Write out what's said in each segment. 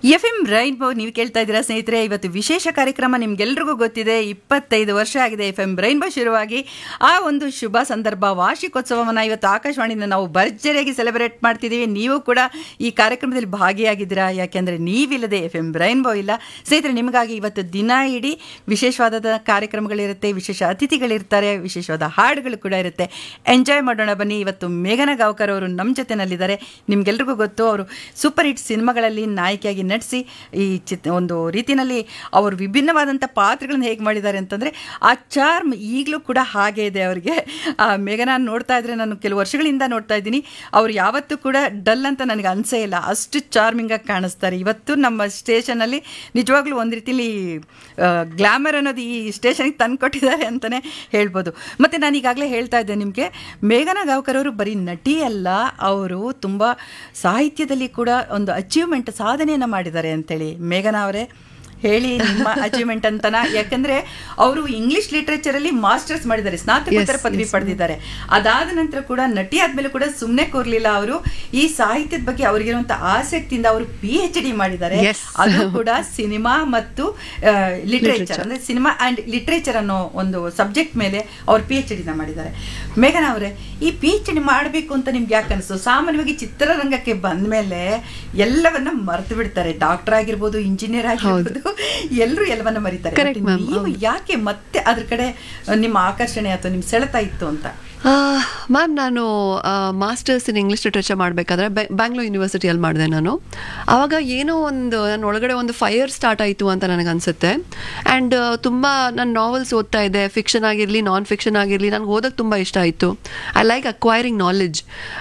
F M rainbow ನೀವು ಕೇಳ್ತಾ ಇದ್ದೀರಾ ಸ್ನೇಹಿತರೆ ಇವತ್ತು ವಿಶೇಷ ಕಾರ್ಯಕ್ರಮ ನಿಮ್ಗೆಲ್ರಿಗೂ ಗೊತ್ತಿದೆ ಇಪ್ಪತ್ತೈದು ವರ್ಷ ಆಗಿದೆ ಎಫ್ ಎಂ ರೈನ್ಬೋ ಶುರುವಾಗಿ ಆ ಒಂದು ಶುಭ ಸಂದರ್ಭ ವಾರ್ಷಿಕೋತ್ಸವವನ್ನು ಇವತ್ತು ಆಕಾಶವಾಣಿಯಿಂದ ನಾವು ಭರ್ಜರಿಯಾಗಿ ಸೆಲೆಬ್ರೇಟ್ ಮಾಡ್ತಿದ್ದೀವಿ ನೀವು ಕೂಡ ಈ ಕಾರ್ಯಕ್ರಮದಲ್ಲಿ ಭಾಗಿಯಾಗಿದ್ದೀರಾ ಯಾಕೆಂದರೆ ನೀವಿಲ್ಲದೆ ಎಫ್ ಎಂ ರೈನ್ಬೋ ಇಲ್ಲ ಸ್ನೇಹಿತರೆ ನಿಮಗಾಗಿ ಇವತ್ತು ದಿನ ಇಡೀ ವಿಶೇಷವಾದ ಕಾರ್ಯಕ್ರಮಗಳಿರುತ್ತೆ ವಿಶೇಷ ಅತಿಥಿಗಳಿರ್ತಾರೆ ವಿಶೇಷವಾದ ಹಾಡುಗಳು ಕೂಡ ಇರುತ್ತೆ ಎಂಜಾಯ್ ಮಾಡೋಣ ಬನ್ನಿ ಇವತ್ತು ಮೇಘನಾ ಗಾವ್ಕರ್ ಅವರು ನಮ್ಮ ಜೊತೆನಲ್ಲಿದ್ದಾರೆ ನಿಮ್ಗೆಲ್ರಿಗೂ ಗೊತ್ತು ಅವರು ಸೂಪರ್ ಹಿಟ್ ಸಿನಿಮಾಗಳಲ್ಲಿ ನಾಯಕಿಯಾಗಿ ನಟಿಸಿ ಈ ಚಿತ್ ಒಂದು ರೀತಿಯಲ್ಲಿ ಅವರು ವಿಭಿನ್ನವಾದಂಥ ಪಾತ್ರಗಳನ್ನ ಹೇಗೆ ಮಾಡಿದ್ದಾರೆ ಅಂತಂದರೆ ಆ ಚಾರ್ಮ್ ಈಗಲೂ ಕೂಡ ಹಾಗೆ ಇದೆ ಅವರಿಗೆ ಆ ಮೇಘನಾ ನೋಡ್ತಾ ಇದ್ರೆ ನಾನು ಕೆಲವು ವರ್ಷಗಳಿಂದ ನೋಡ್ತಾ ಇದ್ದೀನಿ ಅವ್ರು ಯಾವತ್ತೂ ಕೂಡ ಡಲ್ ಅಂತ ನನಗೆ ಅನಿಸೇ ಇಲ್ಲ ಅಷ್ಟು ಚಾರ್ಮಿಂಗಾಗಿ ಕಾಣಿಸ್ತಾರೆ ಇವತ್ತು ನಮ್ಮ ಸ್ಟೇಷನಲ್ಲಿ ನಿಜವಾಗ್ಲೂ ಒಂದು ರೀತಿಲಿ ಗ್ಲಾಮರ್ ಅನ್ನೋದು ಈ ಸ್ಟೇಷನ್ಗೆ ತಂದು ಕೊಟ್ಟಿದ್ದಾರೆ ಅಂತಲೇ ಹೇಳ್ಬೋದು ಮತ್ತು ನಾನು ಈಗಾಗಲೇ ಹೇಳ್ತಾ ಇದ್ದೆ ನಿಮಗೆ ಮೇಘನಾ ಗಾವ್ಕರ್ ಅವರು ಬರೀ ನಟಿ ಅಲ್ಲ ಅವರು ತುಂಬ ಸಾಹಿತ್ಯದಲ್ಲಿ ಕೂಡ ಒಂದು ಅಚೀವ್ಮೆಂಟ್ ಸಾಧನೆಯನ್ನು ಮಾಡಿದ್ದಾರೆ ಅಂತೇಳಿ ಮೇಘನಾ ಅವರೇ ಹೇಳಿ ನಿಮ್ಮ ಅಚೀವ್ಮೆಂಟ್ ಅಂತನ ಯಾಕಂದ್ರೆ ಅವರು ಇಂಗ್ಲಿಷ್ ಲಿಟ್ರೇಚರಲ್ಲಿ ಮಾಸ್ಟರ್ಸ್ ಮಾಡಿದ್ದಾರೆ ಸ್ನಾತಕೋತ್ತರ ಪದವಿ ಪಡೆದಿದ್ದಾರೆ ಅದಾದ ನಂತರ ಕೂಡ ನಟಿ ಆದ್ಮೇಲೆ ಕೂಡ ಸುಮ್ಮನೆ ಕೂರ್ಲಿಲ್ಲ ಅವರು ಈ ಸಾಹಿತ್ಯದ ಬಗ್ಗೆ ಅವರಿಗಿರುವಂತ ಆಸಕ್ತಿಯಿಂದ ಅವರು ಪಿ ಎಚ್ ಡಿ ಮಾಡಿದ್ದಾರೆ Yes. ಅದು ಕೂಡ ಸಿನಿಮಾ ಮತ್ತು ಲಿಟ್ರೇಚರ್ ಅಂದ್ರೆ ಸಿನಿಮಾ ಅಂಡ್ ಲಿಟ್ರೇಚರ್ ಅನ್ನೋ ಒಂದು ಸಬ್ಜೆಕ್ಟ್ ಮೇಲೆ ಅವ್ರು ಪಿ ಎಚ್ ಡಿನ ಮಾಡಿದ್ದಾರೆ ಮೇಘನಾ ಅವರೇ ಈ ಪಿ ಎಚ್ ಡಿ ಮಾಡಬೇಕು ಅಂತ ನಿಮ್ಗೆ ಯಾಕೆ ಅನಿಸ್ತು ಸಾಮಾನ್ಯವಾಗಿ ಚಿತ್ರರಂಗಕ್ಕೆ ಬಂದ ಮೇಲೆ ಎಲ್ಲವನ್ನ ಮರೆತು ಬಿಡ್ತಾರೆ ಡಾಕ್ಟರ್ ಆಗಿರ್ಬೋದು ಇಂಜಿನಿಯರ್ ಆಗಿರ್ಬೋದು ಎಲ್ಲರೂ ಎಲ್ಲವನ್ನ ಮರಿತಾರೆ Correct, But ma'am. ನೀವು ಯಾಕೆ ಮತ್ತೆ ಅದ್ರ ಕಡೆ ನಿಮ್ಮ ಆಕರ್ಷಣೆ ಅಥವಾ ನಿಮ್ ಸೆಳೆತ ಇತ್ತು ಅಂತ ಮ್ಯಾಮ್ ನಾನು ಮಾಸ್ಟರ್ಸ್ ಇನ್ ಇಂಗ್ಲಿಷ್ ಲಿಟ್ರೇಚರ್ ಮಾಡಬೇಕಾದ್ರೆ ಬ್ಯಾಂಗ್ಳೂರ್ ಯೂನಿವರ್ಸಿಟಿಯಲ್ಲಿ ಮಾಡಿದೆ ನಾನು ಆವಾಗ ಏನೋ ಒಂದು ನನ್ನ ಒಳಗಡೆ ಒಂದು ಫೈರ್ ಸ್ಟಾರ್ಟ್ ಆಯಿತು ಅಂತ ನನಗೆ ಅನಿಸುತ್ತೆ ಆ್ಯಂಡ್ ತುಂಬ ನಾನು ನಾವೆಲ್ಸ್ ಓದ್ತಾ ಇದ್ದೆ ಫಿಕ್ಷನ್ ಆಗಿರಲಿ ನಾನ್ ಫಿಕ್ಷನ್ ಆಗಿರಲಿ ನನಗೆ ಓದೋಕ್ಕೆ ತುಂಬ ಇಷ್ಟ ಆಯಿತು I like acquiring knowledge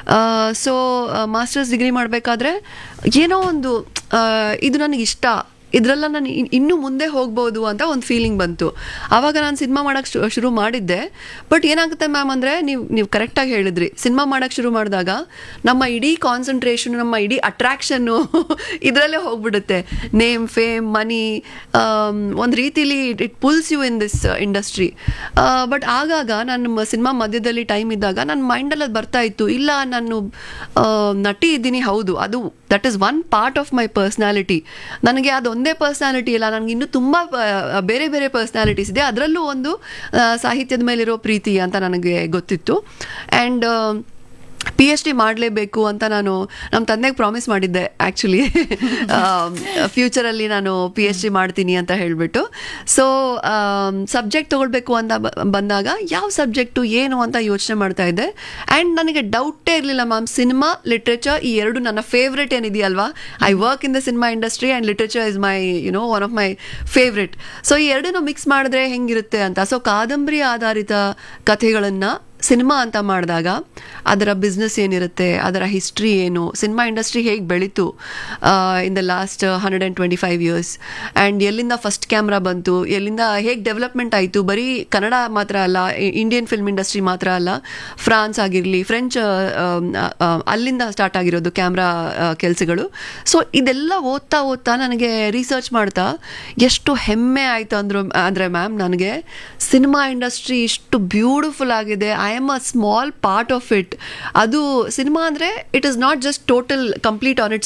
so masters degree ಮಾಡಬೇಕಾದ್ರೆ ಏನೋ ಒಂದು ಆ, ಇದು ನನಗೆ ಇಷ್ಟ ಇದರೆಲ್ಲ ನಾನು ಇನ್- ಇನ್ನೂ ಮುಂದೆ ಹೋಗ್ಬೋದು ಅಂತ ಒಂದು ಫೀಲಿಂಗ್ ಬಂತು ಆವಾಗ ನಾನು ಸಿನಿಮಾ ಮಾಡೋಕ್ಕೆ ಶುರು ಮಾಡಿದ್ದೆ ಬಟ್ ಏನಾಗುತ್ತೆ ಮ್ಯಾಮ್ ಅಂದರೆ ನೀವು ನೀವು ಕರೆಕ್ಟಾಗಿ ಹೇಳಿದ್ರಿ ಸಿನಿಮಾ ಮಾಡೋಕ್ಕೆ ಶುರು ಮಾಡಿದಾಗ ನಮ್ಮ ಇಡೀ ಕಾನ್ಸಂಟ್ರೇಷನ್ ನಮ್ಮ ಇಡೀ ಅಟ್ರಾಕ್ಷನ್ನು ಇದರಲ್ಲೇ ಹೋಗ್ಬಿಡುತ್ತೆ ನೇಮ್ ಫೇಮ್ ಮನಿ ಒಂದು ರೀತಿಲಿ it pulls you in this industry but ಆಗಾಗ ನಾನು ಸಿನಿಮಾ ಮಧ್ಯದಲ್ಲಿ ಟೈಮ್ ಇದ್ದಾಗ ನನ್ನ ಮೈಂಡಲ್ಲಿ ಅದು ಬರ್ತಾ ಇತ್ತು ಇಲ್ಲ ನಾನು ಆ, ನಟಿ ಇದ್ದೀನಿ ಹೌದು ಅದು that is one part of my personality ನನಗೆ ಅದೊಂದೇ ಪರ್ಸ್ನಾಲಿಟಿ ಇಲ್ಲ ನನಗೆ ಇನ್ನೂ ತುಂಬ ಬೇರೆ ಬೇರೆ ಪರ್ಸ್ನಾಲಿಟೀಸ್ ಇದೆ ಅದರಲ್ಲೂ ಒಂದು ಆ, ಸಾಹಿತ್ಯದ ಮೇಲಿರೋ ಪ್ರೀತಿ ಅಂತ ನನಗೆ ಗೊತ್ತಿತ್ತು ಆ್ಯಂಡ್ ಪಿ ಎಚ್ ಡಿ ಮಾಡಲೇಬೇಕು ಅಂತ ನಾನು ನಮ್ಮ ತಂದೆಗೆ ಪ್ರಾಮಿಸ್ ಮಾಡಿದ್ದೆ ಆ್ಯಕ್ಚುಲಿ ಫ್ಯೂಚರಲ್ಲಿ ನಾನು ಪಿ ಎಚ್ ಡಿ ಮಾಡ್ತೀನಿ ಅಂತ ಹೇಳಿಬಿಟ್ಟು ಸೊ ಸಬ್ಜೆಕ್ಟ್ ತೊಗೊಳ್ಬೇಕು ಅಂತ ಬ- ಬಂದಾಗ ಯಾವ ಸಬ್ಜೆಕ್ಟು ಏನು ಅಂತ ಯೋಚನೆ ಮಾಡ್ತಾ ಇದ್ದೆ ಆ್ಯಂಡ್ ನನಗೆ ಡೌಟೇ ಇರಲಿಲ್ಲ ಮ್ಯಾಮ್ ಸಿನಿಮಾ ಲಿಟ್ರೇಚರ್ ಈ ಎರಡು ನನ್ನ ಫೇವ್ರೆಟ್ ಏನಿದೆಯಲ್ವಾ I work in the cinema industry and literature is my you know one of my favourite so ಈ ಎರಡನ್ನೂ ಮಿಕ್ಸ್ ಮಾಡಿದ್ರೆ ಹೆಂಗಿರುತ್ತೆ ಅಂತ ಸೊ ಕಾದಂಬರಿ ಆಧಾರಿತ ಕಥೆಗಳನ್ನು ಸಿನಿಮಾ ಅಂತ ಮಾಡಿದಾಗ ಅದರ ಬಿಸ್ನೆಸ್ ಏನಿರುತ್ತೆ ಅದರ ಹಿಸ್ಟ್ರಿ ಏನು ಸಿನಿಮಾ ಇಂಡಸ್ಟ್ರಿ ಹೇಗೆ ಬೆಳೀತು in the last hundred and twenty five years and ಎಲ್ಲಿಂದ ಫಸ್ಟ್ ಕ್ಯಾಮ್ರಾ ಬಂತು ಎಲ್ಲಿಂದ ಹೇಗೆ ಡೆವಲಪ್ಮೆಂಟ್ ಆಯಿತು ಬರೀ ಕನ್ನಡ ಮಾತ್ರ ಅಲ್ಲ ಇಂಡಿಯನ್ ಫಿಲ್ಮ್ ಇಂಡಸ್ಟ್ರಿ ಮಾತ್ರ ಅಲ್ಲ ಫ್ರಾನ್ಸ್ ಆಗಿರಲಿ ಫ್ರೆಂಚ್ ಅಲ್ಲಿಂದ ಸ್ಟಾರ್ಟ್ ಆಗಿರೋದು ಕ್ಯಾಮ್ರಾ ಕೆಲಸಗಳು ಸೊ ಇದೆಲ್ಲ ಓದ್ತಾ ಓದ್ತಾ ನನಗೆ ರಿಸರ್ಚ್ ಮಾಡ್ತಾ ಎಷ್ಟು ಹೆಮ್ಮೆ ಆಯಿತು ಅಂದ್ರು ಅಂದರೆ ಮ್ಯಾಮ್ ನನಗೆ ಸಿನಿಮಾ ಇಂಡಸ್ಟ್ರಿ ಇಷ್ಟು ಬ್ಯೂಟಿಫುಲ್ ಆಗಿದೆ I am a small part of it ಅದು ಸಿನಿಮಾ ಅಂದರೆ it is not just total complete on it's